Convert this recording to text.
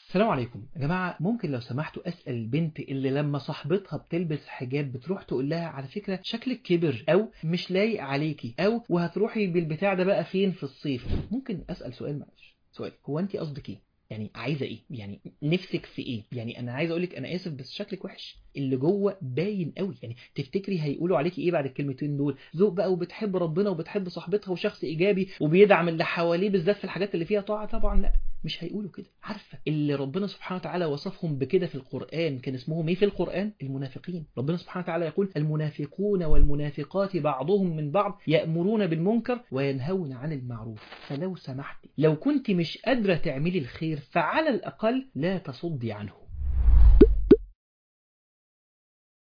السلام عليكم يا جماعة ممكن لو سمحتوا أسأل البنت اللي لما صاحبتها بتلبس حجاب بتروح تقول لها على فكرة شكلك كبر أو مش لايق عليكي أو وهتروحي بالبتاع ده بقى فين في الصيف ممكن أسأل سؤال معلش سؤال هو أنت قصدك إيه؟ يعني عايزة إيه؟ يعني نفسك في إيه؟ يعني أنا عايز أقولك أنا آسف بس شكلك وحش اللي جوه باين قوي يعني تفتكري هيقولوا عليكي إيه بعد الكلمتين دول؟ ذوق بقى وبتحب ربنا وبتحب صاحبتها وشخص إيجابي وبيدعم اللي حواليه بالذات في الحاجات اللي فيها طاعة طبعا لا مش هيقولوا كده عارفة اللي ربنا سبحانه وتعالى وصفهم بكده في القرآن كان اسمهم ايه في القرآن المنافقين ربنا سبحانه وتعالى يقول المنافقون والمنافقات بعضهم من بعض يأمرون بالمنكر وينهون عن المعروف فلو سمحتي لو كنت مش قادرة تعملي الخير فعلى الأقل لا تصدي عنه